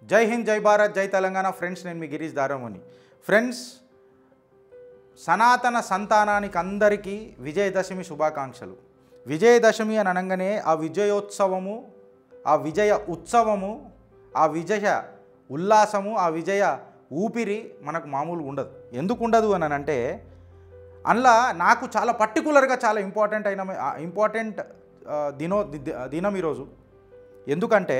జై హింద్ జై భారత్ జై తెలంగాణ ఫ్రెండ్స్ నేను మీ గిరీష్ దారముని ఫ్రెండ్స్ సనాతన సంతానానికి అందరికీ విజయదశమి శుభాకాంక్షలు విజయదశమి అని అనగానే ఆ విజయోత్సవము ఆ విజయ ఉత్సవము ఆ విజయ ఉల్లాసము ఆ విజయ ఊపిరి మనకు మామూలుగా ఉండదు ఎందుకు ఉండదు అని అంటే అందులో నాకు చాలా పర్టికులర్గా చాలా ఇంపార్టెంట్ అయిన ఇంపార్టెంట్ దినో ది- దినం ఈరోజు ఎందుకంటే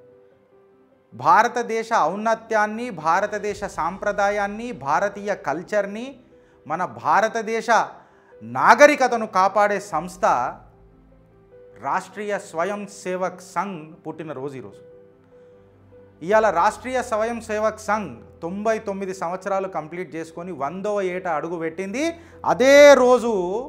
భారతదేశ ఔన్నత్యాన్ని భారతదేశ సాంప్రదాయాన్ని భారతీయ కల్చర్ని మన భారతదేశ నాగరికతను కాపాడే సంస్థ రాష్ట్రీయ స్వయం సేవక్ సంఘ్ పుట్టినరోజు ఈరోజు ఇవాళ రాష్ట్రీయ స్వయం సేవక్ సంఘ్ తొంభై తొమ్మిది సంవత్సరాలు కంప్లీట్ చేసుకొని వందవ ఏట అడుగు పెట్టింది అదే రోజు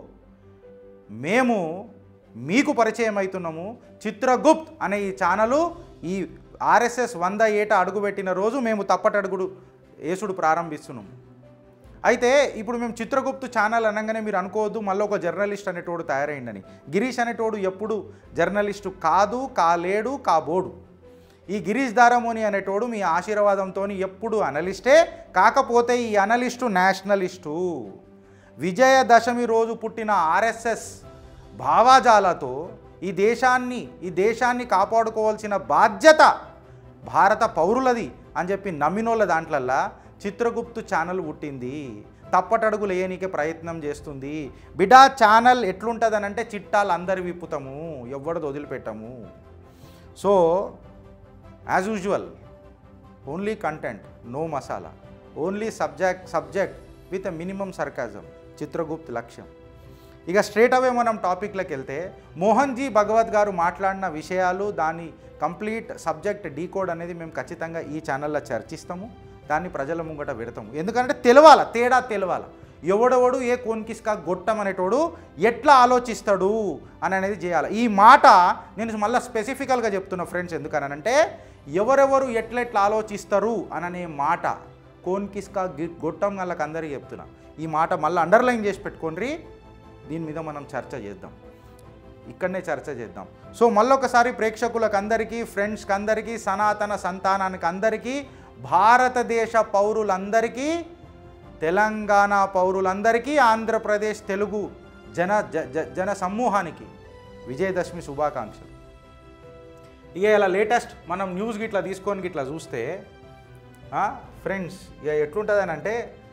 మేము మీకు పరిచయం అవుతున్నాము చిత్రగుప్త్ అనే ఈ ఛానలు ఈ ఆర్ఎస్ఎస్ వంద ఏట అడుగుపెట్టిన రోజు మేము తప్పటడుగుడు యేసుడు ప్రారంభిస్తున్నాము అయితే ఇప్పుడు మేము చిత్రగుప్తు ఛానల్ అనగానే మీరు అనుకోవద్దు మళ్ళీ ఒక జర్నలిస్ట్ అనేటోడు తయారైందని గిరీష్ అనేటోడు ఎప్పుడు జర్నలిస్టు కాదు కాలేడు కాబోడు ఈ గిరీష్ దారముని అనేటోడు మీ ఆశీర్వాదంతో ఎప్పుడు అనలిస్టే కాకపోతే ఈ అనలిస్టు నేషనలిస్టు విజయదశమి రోజు పుట్టిన ఆర్ఎస్ఎస్ భావాజాలతో ఈ దేశాన్ని ఈ దేశాన్ని కాపాడుకోవాల్సిన బాధ్యత భారత పౌరులది అని చెప్పి నమ్మినోళ్ళ దాంట్లల్లా చిత్రగుప్తు ఛానల్ పుట్టింది తప్పటడుగు లేయనికే ప్రయత్నం చేస్తుంది బిడా ఛానల్ ఎట్లుంటుందనంటే చిట్టాలు అందరి విప్పుతాము ఎవ్వడది వదిలిపెట్టము so as usual only content no masala only subject subject with minimum sarcasm Chitragupt లక్ష్యం ఇక స్ట్రేట్ అవే మనం టాపిక్లోకి వెళ్తే మోహన్ జీ భగవత్ గారు మాట్లాడిన విషయాలు దాని కంప్లీట్ సబ్జెక్ట్ డీకోడ్ అనేది మేము ఖచ్చితంగా ఈ ఛానల్లో చర్చిస్తాము దాన్ని ప్రజల ముంగట పెడతాము ఎందుకంటే తెలవాల తేడా తెలవాల ఎవడెవడు ఏ కోన్కిస్కా గొట్టం అనేటోడు ఎట్లా ఆలోచిస్తాడు అని అనేది చేయాలి ఈ మాట నేను మళ్ళీ స్పెసిఫికల్గా చెప్తున్నా ఫ్రెండ్స్ ఎందుకనంటే ఎవరెవరు ఎట్లెట్లా ఆలోచిస్తారు అననే మాట కోన్కిస్కా గి గొట్టం వాళ్ళకి అందరికీ చెప్తున్నా ఈ మాట మళ్ళీ అండర్లైన్ చేసి పెట్టుకోండి దీని మీద మనం చర్చ చేద్దాం ఇక్కడనే చర్చ చేద్దాం సో మళ్ళొకసారి ప్రేక్షకులకు అందరికీ ఫ్రెండ్స్కి అందరికీ సనాతన సంతానానికి అందరికీ భారతదేశ పౌరులందరికీ తెలంగాణ పౌరులందరికీ ఆంధ్రప్రదేశ్ తెలుగు జన జ- జ- జన సమూహానికి విజయదశమి శుభాకాంక్షలు ఇక ఇలా లేటెస్ట్ మనం న్యూస్ గిట్లా తీసుకొని గిట్లా చూస్తే ఫ్రెండ్స్ ఇక ఎట్లుంటుందని అంటే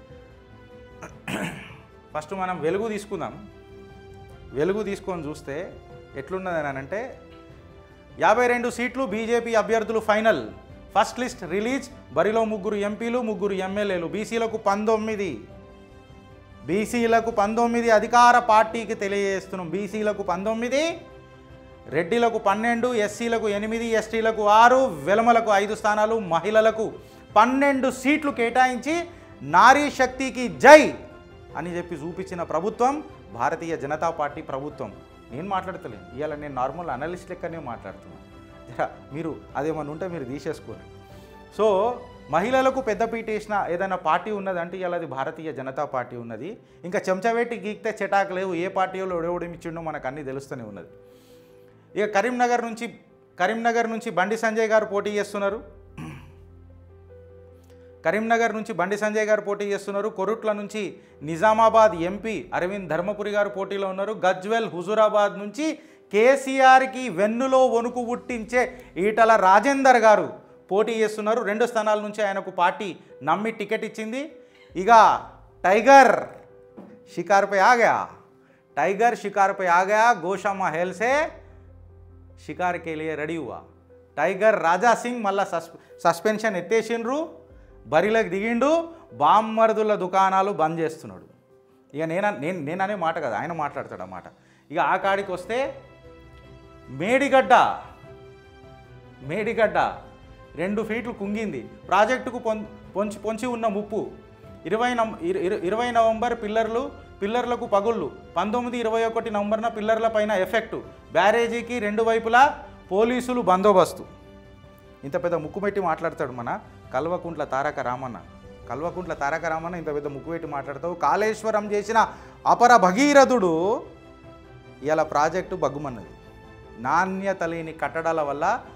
ఫస్ట్ మనం వెలుగు తీసుకుందాం వెలుగు తీసుకొని చూస్తే ఎట్లున్నదని అంటే యాభై రెండు సీట్లు బీజేపీ అభ్యర్థులు ఫైనల్ ఫస్ట్ లిస్ట్ రిలీజ్ బరిలో ముగ్గురు ఎంపీలు ముగ్గురు ఎమ్మెల్యేలు బీసీలకు పంతొమ్మిది బీసీలకు పంతొమ్మిది అధికార పార్టీకి తెలియజేస్తున్నాం బీసీలకు పంతొమ్మిది రెడ్డిలకు పన్నెండు ఎస్సీలకు ఎనిమిది ఎస్టీలకు ఆరు వెలమలకు ఐదు స్థానాలు మహిళలకు పన్నెండు సీట్లు కేటాయించి నారీ శక్తికి జై అని చెప్పి చూపించిన ప్రభుత్వం భారతీయ జనతా పార్టీ ప్రభుత్వం నేను మాట్లాడతలేను ఇవాళ నేను నార్మల్ అనలిస్ట్ లెక్కనే మాట్లాడుతున్నాను జరా మీరు అదేమన్నా ఉంటే మీరు తీసేసుకోండి సో మహిళలకు పెద్దపీట వేసిన ఏదైనా పార్టీ ఉన్నదంటే ఇవాళ అది భారతీయ జనతా పార్టీ ఉన్నది ఇంకా చెంచవేటి గీక్తే చెటాకు లేవు ఏ పార్టీలో ఎవడేమిచ్చిండో మనకు అన్నీ తెలుస్తూనే ఉన్నది ఇక కరీంనగర్ నుంచి కరీంనగర్ నుంచి బండి సంజయ్ గారు పోటీ చేస్తున్నారు కరీంనగర్ నుంచి బండి సంజయ్ గారు పోటీ చేస్తున్నారు కొరుట్ల నుంచి నిజామాబాద్ ఎంపీ అరవింద్ ధర్మపురి గారు పోటీలో ఉన్నారు గజ్వెల్ హుజూరాబాద్ నుంచి కేసీఆర్కి వెన్నులో వణుకు పుట్టించే ఈటల రాజేందర్ గారు పోటీ చేస్తున్నారు రెండు స్థానాల నుంచి ఆయనకు పార్టీ నమ్మి టికెట్ ఇచ్చింది ఇక టైగర్ शिकार पे आ गया टाइगर शिकार पे आ गया गोशा महल से షికార్ के लिए రెడీ हुआ టైగర్ రాజా సింగ్ మళ్ళా సస్ సస్పెన్షన్ ఎత్తేసిండ్రు బరిలోకి దిగిండు బామ్మర్దుల దుకాణాలు బంద్ చేస్తున్నాడు ఇక నేను నేను నేననే మాట కదా ఆయన మాట్లాడతాడు అన్నమాట ఇక ఆ కాడికి వస్తే మేడిగడ్డ మేడిగడ్డ రెండు ఫీట్లు కుంగింది ప్రాజెక్టుకు పొం పొంచి పొంచి ఉన్న ముప్పు ఇరవై నం ఇర- ఇర- ఇరవై నవంబర్ పిల్లర్లు పిల్లర్లకు పగుళ్ళు పంతొమ్మిది ఇరవై ఒకటి నవంబర్న పిల్లర్ల పైన ఎఫెక్టు బ్యారేజీకి రెండు వైపులా పోలీసులు బందోబస్తు ఇంత పెద్ద ముక్కు పెట్టి మాట్లాడతాడు మన కల్వకుంట్ల తారక రామన్న కల్వకుంట్ల తారక రామన్న ఇంత పెద్ద ముక్కు పెట్టి మాట్లాడతావు కాళేశ్వరం చేసిన అపర భగీరథుడు ఇలా ప్రాజెక్టు బగ్గుమన్నది నాణ్యత లేని కట్టడాల వల్ల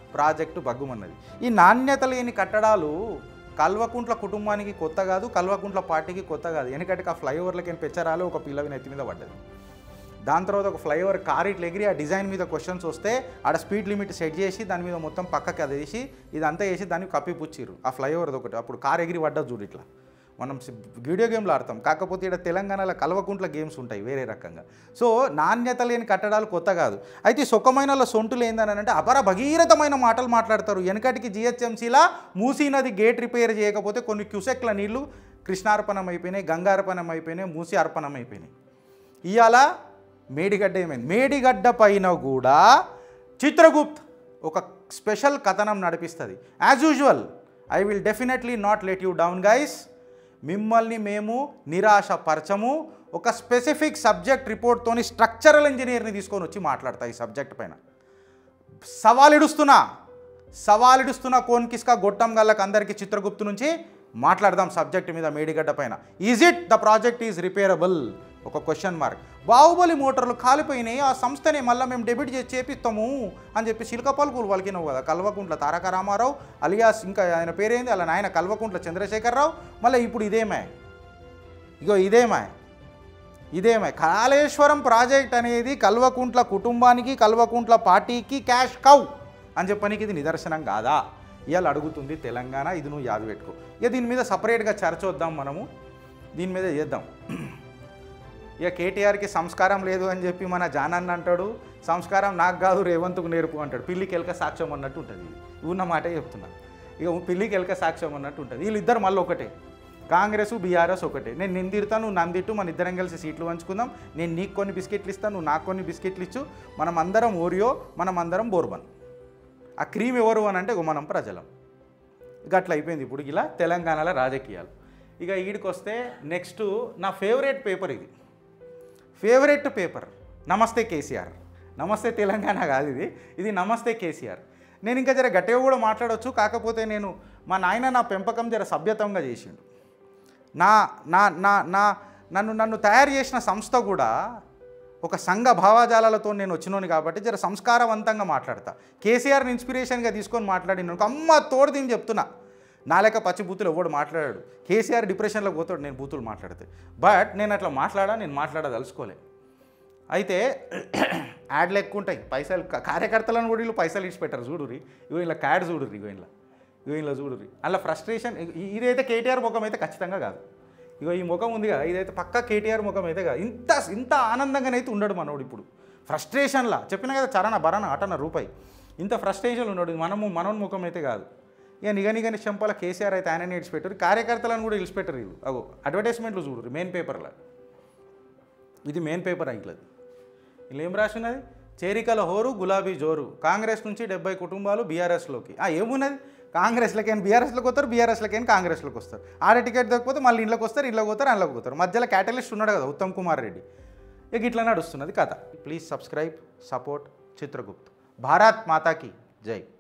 ప్రాజెక్టు బగ్గుమన్నది ఈ నాణ్యత లేని కట్టడాలు కల్వకుంట్ల కుటుంబానికి కొత్త కాదు కల్వకుంట్ల పార్టీకి కొత్త కాదు ఎందుకంటే ఆ ఫ్లైఓవర్లకి పెచ్చరాలు ఒక పిల్లవి నెత్తి మీద పడ్డది దాని తర్వాత ఒక ఫ్లైఓవర్ కార్ ఇట్లా ఎగిరి ఆ డిజైన్ మీద క్వశ్చన్స్ వస్తే ఆడ స్పీడ్ లిమిట్ సెట్ చేసి దాని మీద మొత్తం పక్కకి అది వేసి ఇదంతా వేసి దాన్ని కప్పిపుచ్చిర్రు ఆ ఫ్లైఓవర్ ఒకటి అప్పుడు కార్ ఎగిరి పడ్డది చూడు ఇట్లా మనం సి- వీడియో గేమ్లు ఆడతాం కాకపోతే ఇక్కడ తెలంగాణలో కల్వకుంట్ల గేమ్స్ ఉంటాయి వేరే రకంగా సో నాణ్యత లేని కట్టడాలు కొత్త కాదు అయితే ఈ సుఖమైన సొంటులు ఏందని అంటే అపర భగీరథమైన మాటలు మాట్లాడతారు వెనకటికి జిహెచ్ఎంసీలా మూసీ నది గేట్ రిపేర్ చేయకపోతే కొన్ని క్యూసెక్ల నీళ్లు కృష్ణార్పణం అయిపోయినాయి గంగార్పణం అయిపోయినాయి మూసి అర్పణం అయిపోయినాయి ఇవాళ మేడిగడ్డ ఏమైంది మేడిగడ్డ పైన కూడా చిత్రగుప్త్ ఒక స్పెషల్ కథనం నడిపిస్తుంది as usual I will definitely not let you down guys మిమ్మల్ని మేము నిరాశపరచము ఒక స్పెసిఫిక్ సబ్జెక్ట్ రిపోర్ట్తోని స్ట్రక్చరల్ ఇంజనీర్ని తీసుకొని వచ్చి మాట్లాడతా ఈ సబ్జెక్ట్ పైన సవాలిడుస్తున్నా సవాలిడుస్తున్న కోన్కిస్కా గొట్టం గల్లకి అందరికీ చిత్రగుప్తు నుంచి మాట్లాడదాం సబ్జెక్ట్ మీద మేడిగడ్డ పైన is it the project is repairable ఒక క్వశ్చన్ మార్క్ బాహుబలి మోటార్లు కాలిపోయినాయి ఆ సంస్థని మళ్ళీ మేము డెబిట్ చేసి చేపిస్తాము అని చెప్పి శిల్కపల్కులు పలికినావు కదా కల్వకుంట్ల తారక రామారావు అలియాస్ ఇంకా ఆయన పేరేంది అలా నాయన కల్వకుంట్ల చంద్రశేఖరరావు మళ్ళీ ఇప్పుడు ఇదేమే ఇగో ఇదేమే ఇదేమే కాళేశ్వరం ప్రాజెక్ట్ అనేది కల్వకుంట్ల కుటుంబానికి కల్వకుంట్ల పార్టీకి క్యాష్ కౌ అని చెప్పడానికి ఇది నిదర్శనం కాదా ఇవాళ అడుగుతుంది తెలంగాణ ఇది నువ్వు యాది పెట్టుకో ఇక దీని మీద సపరేట్గా చర్చ వద్దాం మనము దీని మీద చేద్దాం ఇక కేటీఆర్కి సంస్కారం లేదు అని చెప్పి మన జానన్న అంటాడు సంస్కారం నాకు కాదు రేవంత్కు నేర్పు అంటాడు పిల్లికి ఎలక సాక్ష్యం అన్నట్టు ఉంటుంది ఇది ఉన్న మాటే చెప్తున్నా ఇక పిల్లికి ఎలక సాక్ష్యం అన్నట్టు ఉంటుంది వీళ్ళిద్దరు మళ్ళీ ఒకటే కాంగ్రెస్ బీఆర్ఎస్ ఒకటే నేను నిన్ను తిడతాను నువ్వు నన్ను తిట్టు మన ఇద్దరం కలిసి సీట్లు పంచుకుందాం నేను నీకు కొన్ని బిస్కెట్లు ఇస్తాను నువ్వు నాకు కొన్ని బిస్కెట్లు ఇచ్చు మనం అందరం ఓరియో మనం అందరం బోర్బన్ ఆ క్రీమ్ ఎవరు అని అంటే ఇగో మనం ప్రజలం ఇక అట్లా అయిపోయింది ఇప్పుడు ఇలా తెలంగాణలో రాజకీయాలు ఇక ఈడికి వస్తే నెక్స్ట్ నా ఫేవరెట్ పేపర్ ఇది ఫేవరెట్ పేపర్ నమస్తే కేసీఆర్ నమస్తే తెలంగాణ కాదు ఇది ఇది నమస్తే కేసీఆర్ నేను ఇంకా జర గట్టిగా కూడా మాట్లాడవచ్చు కాకపోతే నేను మా నాయన నా పెంపకం జర సభ్యతంగా చేసిండు నా నా నా నా నన్ను నన్ను తయారు చేసిన సంస్థ కూడా ఒక సంఘ భావాజాలాలతో నేను వచ్చినోని కాబట్టి జర సంస్కారవంతంగా మాట్లాడతా కేసీఆర్ని ఇన్స్పిరేషన్గా తీసుకొని మాట్లాడిన అమ్మ తోడు దీన్ని చెప్తున్నా నా లెక్క పచ్చి బూతులు ఎవడు మాట్లాడాడు కేసీఆర్ డిప్రెషన్లో పోతాడు నేను బూతులు మాట్లాడితే బట్ నేను అట్లా మాట్లాడా నేను మాట్లాడదలుచుకోలే అయితే యాడ్లు ఎక్కువ ఉంటాయి పైసలు క- కార్యకర్తలను కూడా వీళ్ళు పైసలు ఇచ్చి పెట్టారు చూడురి ఇగో ఇలా క్యాడ్ చూడుర్రి ఇగో ఇలా ఇగో ఇలా చూడుర్రి అలా ఫ్రస్ట్రేషన్ ఇదైతే కేటీఆర్ ముఖం అయితే ఖచ్చితంగా కాదు ఇగో ఈ ముఖం ఉంది కదా ఇదైతే పక్కా కేటీఆర్ ముఖం అయితే కాదు ఇంత ఇంత ఆనందంగానైతే ఉండడు మనోడు ఇప్పుడు ఫ్రస్ట్రేషన్లా చెప్పిన కదా చరణ భరణ అటన రూపాయి ఇంత ఫ్రస్ట్రేషన్ ఉన్నాడు మనము మనోని ముఖం అయితే కాదు ఇక నిగనిగని చెంపల కేసీఆర్ అయితే ఆయన ఇడిచిపెట్టారు కార్యకర్తలను కూడా ఇడిచిపెట్టారు వీళ్ళు అగో అడ్వర్టైజ్మెంట్లు చూడరు మెయిన్ పేపర్లో ఇది మెయిన్ పేపర్ అయిట్లేదు వీళ్ళు ఏం రాసినది చేరికల హోరు గులాబీ జోరు కాంగ్రెస్ నుంచి డెబ్బై కుటుంబాలు బీఆర్ఎస్లోకి ఆ ఏమున్నది కాంగ్రెస్లకైనా బీఆర్ఎస్లోకి వస్తారు బీఆర్ఎస్లకైనా కాంగ్రెస్లోకి వస్తారు ఆడ టికెట్ దొరికిపోతే మళ్ళీ ఇంట్లోకి వస్తారు ఇంట్లోకి పోతారు అందులోకి పోతారు మధ్యలో క్యాటలిస్ట్ ఉన్నాడు కదా ఉత్తమ్ కుమార్ రెడ్డి ఇక ఇట్లా నడుస్తున్నది కథ please subscribe support Chitragupt Bharat మాతాకి జై